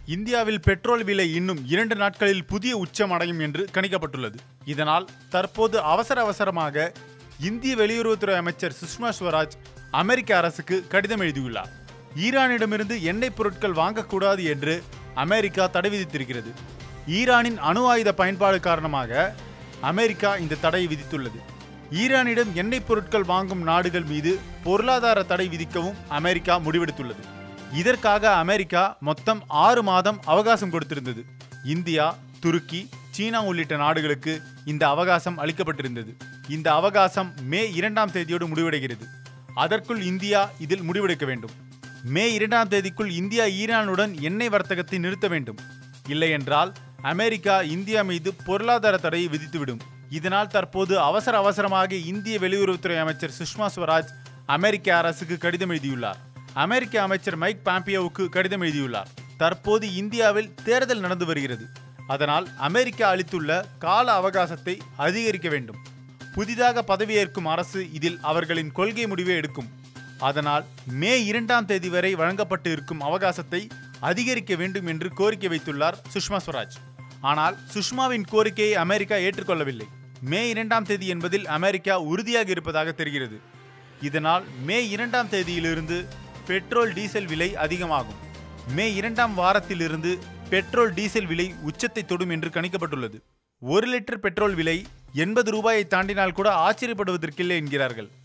இந்தியாவில் பெட்ரோல் விலை இன்னும் இரண்டு நாட்களில் புதிய உச்சம் அடையும் என்று கணிக்கப்பட்டுள்ளது இதனால் தற்போது அவசர அவசரமாக இந்திய வெளியுறவுத்துறை அமைச்சர் சுஷ்மா ஸ்வராஜ் அமெரிக்க அரசுக்கு கடிதம் எழுதியுள்ளார் ஈரானிடமிருந்து எண்ணெய் பொருட்கள் வாங்கக்கூடாது என்று அமெரிக்கா தடை விதித்திருக்கிறது ஈரானின் அணு ஆயுத பயன்பாடு காரணமாக அமெரிக்கா இந்த தடையை விதித்துள்ளது ஈரானிடம் எண்ணெய் பொருட்கள் வாங்கும் நாடுகள் மீது பொருளாதார தடை விதிக்கவும் அமெரிக்கா முடிவெடுத்துள்ளது இதற்காக அமெரிக்கா மொத்தம் ஆறு மாதம் அவகாசம் கொடுத்திருந்தது இந்தியா துருக்கி சீனா உள்ளிட்ட நாடுகளுக்கு இந்த அவகாசம் அளிக்கப்பட்டிருந்தது இந்த அவகாசம் மே இரண்டாம் தேதியோடு முடிவடைகிறது அதற்குள் இந்தியா இதில் முடிவெடுக்க வேண்டும் மே இரண்டாம் தேதிக்குள் இந்தியா ஈரானுடன் எண்ணெய் வர்த்தகத்தை நிறுத்த வேண்டும் இல்லையென்றால் அமெரிக்கா இந்தியா மீது பொருளாதார தடையை விதித்துவிடும் இதனால் தற்போது அவசர அவசரமாக இந்திய வெளியுறவுத்துறை அமைச்சர் சுஷ்மா ஸ்வராஜ் அமெரிக்க அரசுக்கு கடிதம் எழுதியுள்ளார் அமெரிக்க அமைச்சர் மைக் பாம்பியோவுக்கு கடிதம் எழுதியுள்ளார் தற்போது இந்தியாவில் தேர்தல் நடந்து வருகிறது அதனால் அமெரிக்கா அளித்துள்ள கால அவகாசத்தை அதிகரிக்க வேண்டும் புதிதாக பதவியேற்கும் அரசு இதில் அவர்களின் கொள்கை முடிவை எடுக்கும் அதனால் மே இரண்டாம் தேதி வரை வழங்கப்பட்டு இருக்கும் அவகாசத்தை அதிகரிக்க வேண்டும் என்று கோரிக்கை வைத்துள்ளார் சுஷ்மா ஸ்வராஜ் ஆனால் சுஷ்மாவின் கோரிக்கையை அமெரிக்கா ஏற்றுக்கொள்ளவில்லை மே இரண்டாம் தேதி என்பதில் அமெரிக்கா உறுதியாக இருப்பதாக தெரிகிறது இதனால் மே இரண்டாம் தேதியிலிருந்து பெட்ரோல் டீசல் விலை அதிகமாகும் மே இரண்டாம் வாரத்திலிருந்து பெட்ரோல் டீசல் விலை உச்சத்தை தொடும் என்று கணிக்கப்பட்டுள்ளது ஒரு லிட்டர் பெட்ரோல் விலை எண்பது ரூபாயை தாண்டினால் கூட ஆச்சரியப்படுவதற்கில்லை என்கிறார்கள்